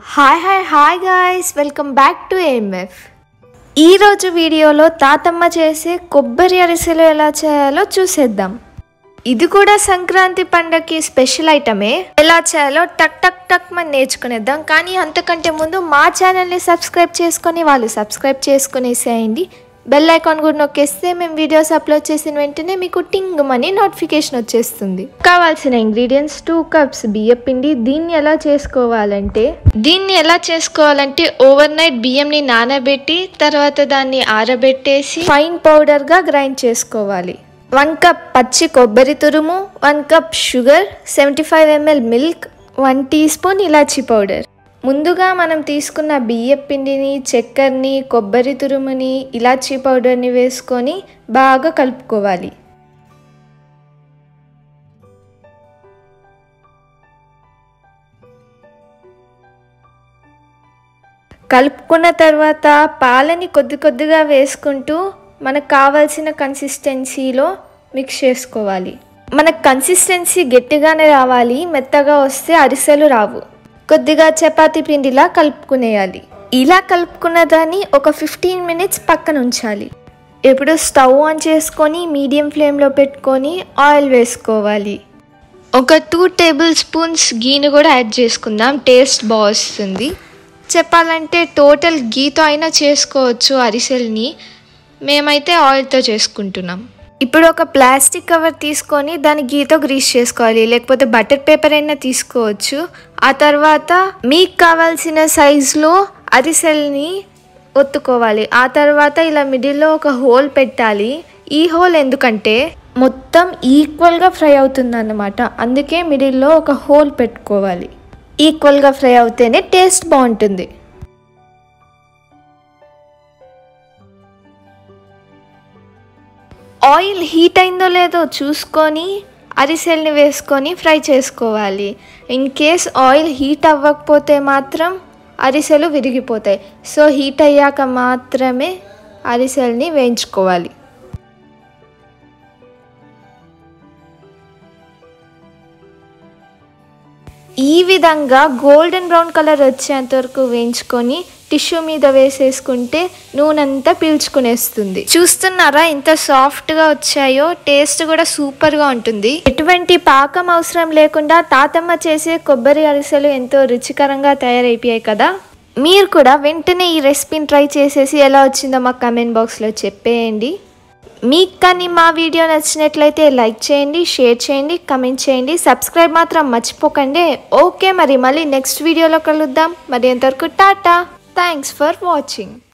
hi hi hi guys welcome back to AMF ఈరోజు వీడియోలో తాతమ్మ చేసే కొబ్బరి అరిసెలు ఎలా చేయాలో చూసేద్దాం ఇది కూడా సంక్రాంతి పండగకి స్పెషల్ ఐటమే ఎలా చేయాలో టక్ టక్ టక్ మనం నేర్చుకునేద్దాం కానీ అంతకంటే ముందు మా ఛానల్ని సబ్స్క్రైబ్ చేసుకొని వాళ్ళు సబ్స్క్రైబ్ చేసుకునేసేయండి బెల్ ఐకాన్ కూడా నొక్కేస్తే మేము వీడియోస్ అప్లోడ్ చేసిన వెంటనే మీకు టింగ్ మనీ నోటిఫికేషన్ వచ్చేస్తుంది కావాల్సిన ఇంగ్రీడియంట్స్ టూ కప్స్ బియ్యం పిండి దీన్ని ఎలా చేసుకోవాలంటే దీన్ని ఎలా చేసుకోవాలంటే ఓవర్ నైట్ బియ్యంని నానబెట్టి తర్వాత దాన్ని ఆరబెట్టేసి ఫైన్ పౌడర్ గా గ్రైండ్ చేసుకోవాలి వన్ కప్ పచ్చి కొబ్బరి తురుము one cup sugar seventy five ML milk one teaspoon elaichi powder ముందుగా మనం తీసుకున్న బియ్య పిండిని చక్కెరని కొబ్బరి తురుముని ఇలాచీ పౌడర్ని వేసుకొని బాగా కలుపుకోవాలి కలుపుకున్న తర్వాత పాలని కొద్ది కొద్దిగా వేసుకుంటూ మనకు కావాల్సిన కన్సిస్టెన్సీలో మిక్స్ చేసుకోవాలి మనకు కన్సిస్టెన్సీ గట్టిగానే రావాలి మెత్తగా వస్తే అరిసెలు రావు కొద్దిగా చపాతీ పిండిలా కలుపుకునేయాలి ఇలా కలుపుకున్న దాన్ని ఒక ఫిఫ్టీన్ మినిట్స్ పక్కన ఉంచాలి ఇప్పుడు స్టవ్ ఆన్ చేసుకొని మీడియం ఫ్లేమ్లో పెట్టుకొని ఆయిల్ వేసుకోవాలి ఒక టూ టేబుల్ స్పూన్స్ గీను కూడా యాడ్ చేసుకుందాం టేస్ట్ బాగా వస్తుంది చెప్పాలంటే టోటల్ గీతో అయినా చేసుకోవచ్చు అరిసెల్ని మేమైతే ఆయిల్తో చేసుకుంటున్నాం ఇప్పుడు ఒక ప్లాస్టిక్ కవర్ తీసుకొని దాని గీతో గ్రీస్ చేసుకోవాలి లేకపోతే బటర్ పేపర్ అయినా తీసుకోవచ్చు ఆ తర్వాత మీకు కావాల్సిన సైజులో అరిసెల్ని ఒత్తుకోవాలి ఆ తర్వాత ఇలా మిడిల్లో ఒక హోల్ పెట్టాలి ఈ హోల్ ఎందుకంటే మొత్తం ఈక్వల్గా ఫ్రై అవుతుంది అన్నమాట అందుకే మిడిల్లో ఒక హోల్ పెట్టుకోవాలి ఈక్వల్గా ఫ్రై అవుతేనే టేస్ట్ బాగుంటుంది ఆయిల్ హీట్ అయిందో లేదో చూసుకొని అరిసెల్ని వేసుకొని ఫ్రై చేసుకోవాలి ఇన్ కేస్ ఆయిల్ హీట్ అవ్వకపోతే మాత్రం అరిసెలు విరిగిపోతాయి సో హీట్ అయ్యాక మాత్రమే అరిసెల్ని వేయించుకోవాలి ఈ విధంగా గోల్డెన్ బ్రౌన్ కలర్ వచ్చేంత వరకు వేయించుకొని టిష్యూ మీద వేసేసుకుంటే నూనెంతా పీల్చుకునేస్తుంది చూస్తున్నారా ఇంత సాఫ్ట్గా వచ్చాయో టేస్ట్ కూడా సూపర్గా ఉంటుంది ఎటువంటి పాకం అవసరం లేకుండా తాతమ్మ చేసే కొబ్బరి అరిసెలు ఎంతో రుచికరంగా తయారైపోయాయి కదా మీరు కూడా వెంటనే ఈ రెసిపీని ట్రై చేసేసి ఎలా వచ్చిందో మా కమెంట్ బాక్స్లో చెప్పేయండి మీకు కానీ మా వీడియో నచ్చినట్లయితే లైక్ చేయండి షేర్ చేయండి కమెంట్ చేయండి సబ్స్క్రైబ్ మాత్రం మర్చిపోకండి ఓకే మరి మళ్ళీ నెక్స్ట్ వీడియోలో కలుద్దాం మరి ఎంతవరకు టాటా థ్యాంక్స్ ఫర్ వాచింగ్